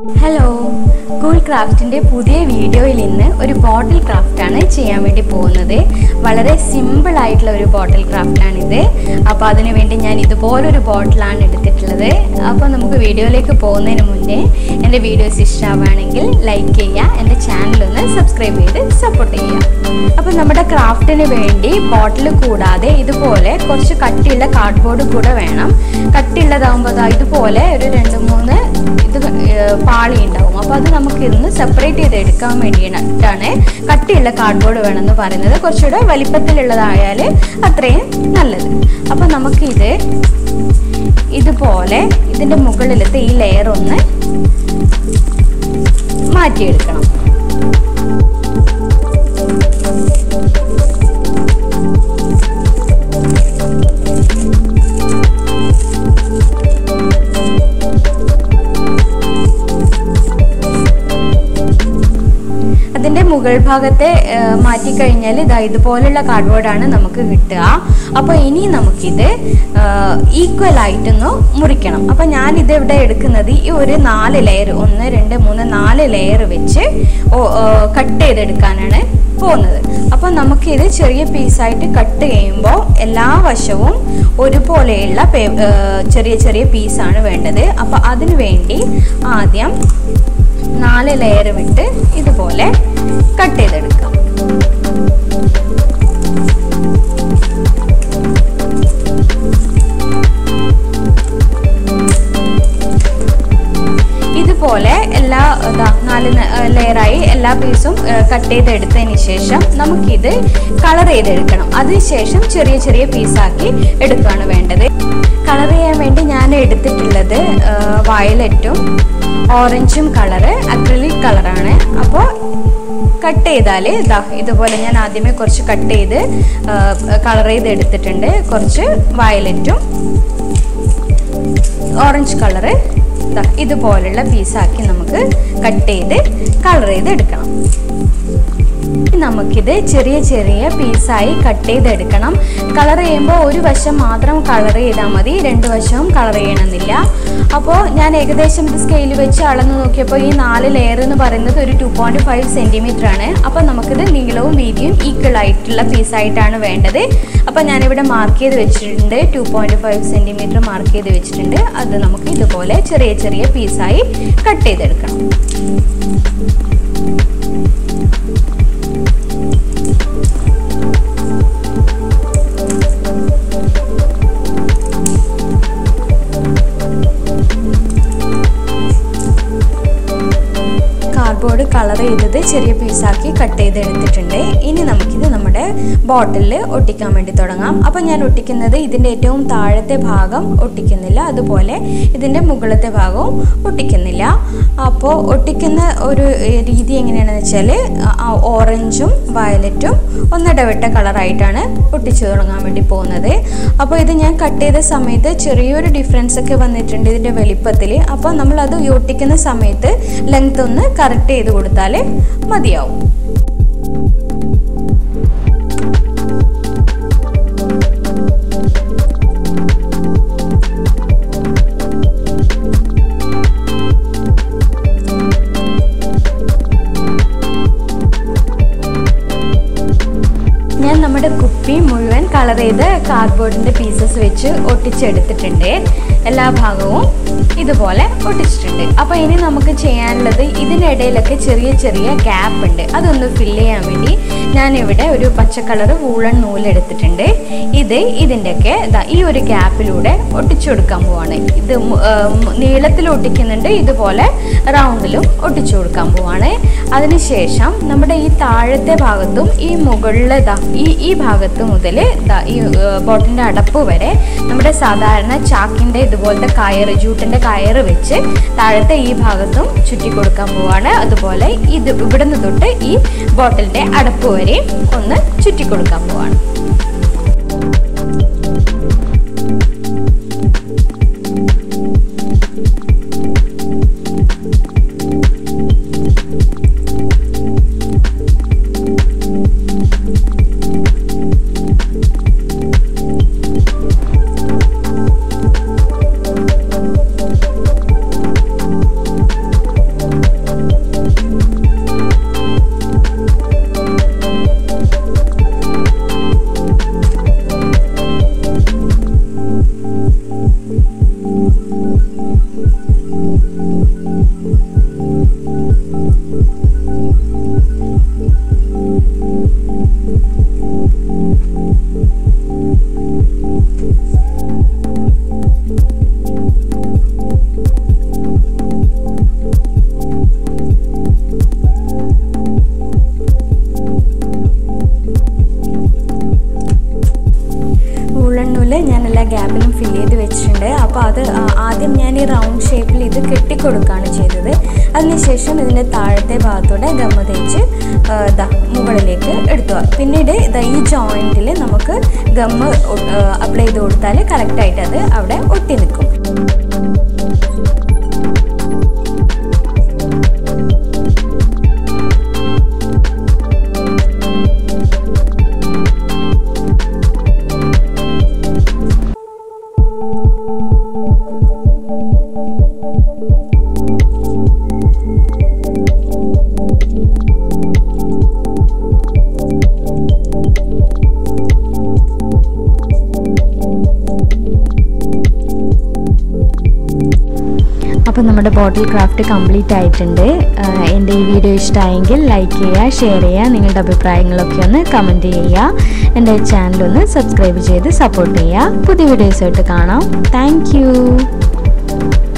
hello cool ക്രാഫ്റ്റിൻ്റെ പുതിയ വീഡിയോയിൽ ഇന്ന് ഒരു ബോട്ടിൽ ക്രാഫ്റ്റാണ് ചെയ്യാൻ വേണ്ടി പോകുന്നത് വളരെ സിമ്പിൾ ആയിട്ടുള്ള ഒരു ബോട്ടിൽ ക്രാഫ്റ്റാണിത് അപ്പോൾ അതിനു വേണ്ടി ഞാൻ ഇതുപോലൊരു ബോട്ടിലാണ് എടുത്തിട്ടുള്ളത് അപ്പോൾ നമുക്ക് വീഡിയോയിലേക്ക് പോകുന്നതിന് മുന്നേ എൻ്റെ വീഡിയോസ് ഇഷ്ടമാവുകയാണെങ്കിൽ ലൈക്ക് ചെയ്യുക എൻ്റെ ചാനലൊന്ന് സബ്സ്ക്രൈബ് ചെയ്ത് സപ്പോർട്ട് ചെയ്യുക അപ്പോൾ നമ്മുടെ ക്രാഫ്റ്റിന് വേണ്ടി ബോട്ടിൽ കൂടാതെ ഇതുപോലെ കുറച്ച് കട്ടിയുള്ള കാർഡ്ബോർഡ് കൂടെ വേണം കട്ടിയുള്ളതാകുമ്പോൾ ദാ ഇതുപോലെ ഒരു രണ്ട് മൂന്ന് ഇത് ഏർ പാളി ഉണ്ടാവും അപ്പോൾ അത് നമുക്ക് ഇന്ന് സെപ്പറേറ്റ് ചെയ്ത് എടുക്കാൻ വേണ്ടിയിട്ടാണ് കട്ടിയുള്ള കാർഡ്ബോർഡ് വേണമെന്ന് പറയുന്നത് കുറച്ചുകൂടെ വലിപ്പത്തിലുള്ളതായാൽ അത്രയും നല്ലത് അപ്പോൾ നമുക്കിത് ഇതുപോലെ ഇതിൻ്റെ മുകളിലത്തെ ഈ ലെയർ ഒന്ന് മാറ്റിയെടുക്കണം അതിൻ്റെ മുകൾ ഭാഗത്തെ ഏഹ്, മാറ്റിക്കഴിഞ്ഞാൽ ഇതാ ഇതുപോലുള്ള കാർഡ്ബോർഡാണ് നമുക്ക് കിട്ടുക അപ്പോൾ ഇനി നമുക്കിത് ഈക്വൽ ആയിട്ടൊന്ന് മുറിക്കണം അപ്പോൾ ഞാനിത് ഇവിടെ എടുക്കുന്നത് ഈ ഒരു നാല് ലെയർ ഒന്ന് രണ്ട് മൂന്ന് നാല് ലെയർ വെച്ച് കട്ട് ചെയ്തെടുക്കാനാണ് പോകുന്നത് അപ്പോൾ നമുക്കിത് ചെറിയ പീസായിട്ട് കട്ട് ചെയ്യുമ്പോൾ എല്ലാ വശവും ഒരുപോലെയുള്ള പേ ഏഹ്, ചെറിയ ചെറിയ പീസാണ് വേണ്ടത് അപ്പോൾ അതിനു വേണ്ടി ആദ്യം നാല് ലെയർ വിട്ട് ഇതുപോലെ കട്ട് ചെയ്തെടുക്കാം ഇതുപോലെ എല്ലാ ഇതാ നാല് ലെയറായി എല്ലാ പീസും കട്ട് ചെയ്തെടുത്തതിന് ശേഷം നമുക്കിത് കളർ ചെയ്തെടുക്കണം അതിനുശേഷം ചെറിയ ചെറിയ പീസാക്കി എടുക്കുകയാണ് വേണ്ടത് കളർ ചെയ്യാൻ വേണ്ടി ഞാൻ എടുത്തിട്ടുള്ളത് വയലറ്റും ഓറഞ്ചും കളറ് അക്രലിക് കളറാണ് അപ്പോൾ കട്ട് ചെയ്താൽ ഇതാ ഇതുപോലെ ഞാൻ ആദ്യമേ കുറച്ച് കട്ട് ചെയ്ത് കളർ ചെയ്ത് എടുത്തിട്ടുണ്ട് കുറച്ച് വയലറ്റും ഓറഞ്ച് കളറ് ദാ ഇതുപോലുള്ള പീസാക്കി നമുക്ക് കട്ട് ചെയ്ത് കളർ ചെയ്ത് എടുക്കണം നമുക്കിത് ചെറിയ ചെറിയ പീസായി കട്ട് ചെയ്തെടുക്കണം കളർ ചെയ്യുമ്പോൾ ഒരു വശം മാത്രം കളർ ചെയ്താൽ മതി രണ്ട് വശവും കളർ ചെയ്യണമെന്നില്ല അപ്പോൾ ഞാൻ ഏകദേശം ഇത് സ്കെയിൽ വെച്ച് അളന്ന് നോക്കിയപ്പോൾ ഈ നാല് ലെയർ എന്ന് പറയുന്നത് ഒരു ടു പോയിൻറ്റ് ഫൈവ് സെൻറ്റിമീറ്റർ ആണ് അപ്പോൾ നമുക്കിത് നീളവും വീതിയും ഈക്വൽ ആയിട്ടുള്ള പീസായിട്ടാണ് വേണ്ടത് അപ്പോൾ ഞാനിവിടെ മാർക്ക് ചെയ്ത് വെച്ചിട്ടുണ്ട് two point five centimetre mark ചെയ്ത് വെച്ചിട്ടുണ്ട് അത് നമുക്ക് ഇതുപോലെ ചെറിയ ചെറിയ പീസായി കട്ട് ചെയ്തെടുക്കണം കാർഡ്ബോർഡ് കളർ ചെയ്തത് ചെറിയ പീസാക്കി കട്ട് ചെയ്തെടുത്തിട്ടുണ്ട് ഇനി നമുക്കിത് നമ്മുടെ ബോട്ടിലിൽ ഒട്ടിക്കാൻ വേണ്ടി തുടങ്ങാം അപ്പോൾ ഞാൻ ഒട്ടിക്കുന്നത് ഇതിൻ്റെ ഏറ്റവും താഴത്തെ ഭാഗം ഒട്ടിക്കുന്നില്ല അതുപോലെ ഇതിൻ്റെ മുകളിലത്തെ ഭാഗവും ഒട്ടിക്കുന്നില്ല അപ്പോൾ ഒട്ടിക്കുന്ന ഒരു ഏഹ്, രീതി എങ്ങനെയാണെന്ന് വെച്ചാൽ ഓറഞ്ചും വയലറ്റും ഒന്നിടവിട്ട കളറായിട്ടാണ് ഒട്ടിച്ചു തുടങ്ങാൻ വേണ്ടി പോകുന്നത് അപ്പോൾ ഇത് ഞാൻ കട്ട് ചെയ്ത സമയത്ത് ചെറിയൊരു ഡിഫറൻസ് ഒക്കെ വന്നിട്ടുണ്ട് ഇതിൻ്റെ വലിപ്പത്തിൽ അപ്പോൾ നമ്മളത് ഒട്ടിക്കുന്ന സമയത്ത് ലെങ്ത് ഒന്ന് കറക്റ്റ് ചെയ്ത് കൊടുത്താൽ മതിയാവും ഞാൻ നമ്മുടെ കുപ്പി മുഴുവൻ കളർ ചെയ്ത് കാർഡ്ബോർഡിൻ്റെ പീസസ് വെച്ച് ഒട്ടിച്ചെടുത്തിട്ടുണ്ട് എല്ലാ ഭാഗവും ഇതുപോലെ ഒട്ടിച്ചിട്ടുണ്ട് അപ്പോൾ ഇനി നമുക്ക് ചെയ്യാനുള്ളത് ഇതിനിടയിലൊക്കെ ചെറിയ ചെറിയ ഗ്യാപ്പ് ഉണ്ട് അതൊന്ന് ഫില്ല് ചെയ്യാൻ വേണ്ടി ഞാനിവിടെ ഒരു പച്ച കളർ വൂളൺ നൂലെടുത്തിട്ടുണ്ട് ഇത് ഇതിൻ്റെയൊക്കെ ദാ ഈ ഒരു ഗ്യാപ്പിലൂടെ ഒട്ടിച്ചു കൊടുക്കാൻ പോവാണ് ഇത് മു- ഏർ മു- നീളത്തിൽ ഒട്ടിക്കുന്നുണ്ട് ഇതുപോലെ റൗണ്ടിലും ഒട്ടിച്ചു കൊടുക്കാൻ പോവാണ് അതിനുശേഷം നമ്മുടെ ഈ താഴത്തെ ഭാഗത്തും ഈ മുകളിലെ ദാ ഈ ഈ ഭാഗത്ത് മുതൽ ദാ ഈ ബോട്ടിൻ്റെ അടപ്പ് വരെ നമ്മുടെ സാധാരണ ചാക്കിൻ്റെ ഇതുപോലത്തെ കയറ് ജൂട്ടിൻ്റെ കയറ് വെച്ച് താഴത്തെ ഈ ഭാഗത്തും ചുറ്റി കൊടുക്കാൻ പോവാണ് അതുപോലെ ഇത് ഇവിടുന്ന് തൊട്ട് ഈ ബോട്ടിലിൻ്റെ അടപ്പ് വരെ ഒന്ന് ചുറ്റി കൊടുക്കാൻ പോവാണ് വൂളൻ നൂല് ഞാൻ എല്ലാ ഗ്യാപ്പിലും ഫില്ല് ചെയ്ത് വെച്ചിട്ടുണ്ട് അപ്പോൾ അത് ആ- ആദ്യം ഞാൻ ഈ റൗണ്ട് ഷേപ്പിൽ ഇത് കെട്ടിക്കൊടുക്കുകയാണ് ചെയ്തത് അതിനുശേഷം ഇതിൻ്റെ താഴത്തെ ഭാഗത്തൂടെ ഗമ്മ തേച്ച് ആ, ദാ മുകളിലേക്ക് എടുത്തു പിന്നീട് ഇതാ ഈ ജോയിൻറ്റിൽ നമുക്ക് ഗമ്മ് അപ്ലൈ ചെയ്ത് കൊടുത്താൽ കറക്റ്റായിട്ട് അത് അവിടെ ഒട്ടി നിൽക്കും അപ്പോൾ നമ്മുടെ ബോട്ടിൽ ക്രാഫ്റ്റ് കംപ്ലീറ്റ് ആയിട്ടുണ്ട് ആഹ് എൻ്റെ ഈ വീഡിയോ ഇഷ്ടമായെങ്കിൽ ലൈക്ക് ചെയ്യുക ഷെയർ ചെയ്യുക നിങ്ങളുടെ അഭിപ്രായങ്ങളൊക്കെ ഒന്ന് കമൻറ്റ് ചെയ്യുക എൻ്റെ ചാനൽ ഒന്ന് സബ്സ്ക്രൈബ് ചെയ്ത് സപ്പോർട്ട് ചെയ്യുക പുതിയ വീഡിയോസായിട്ട് കാണാം താങ്ക്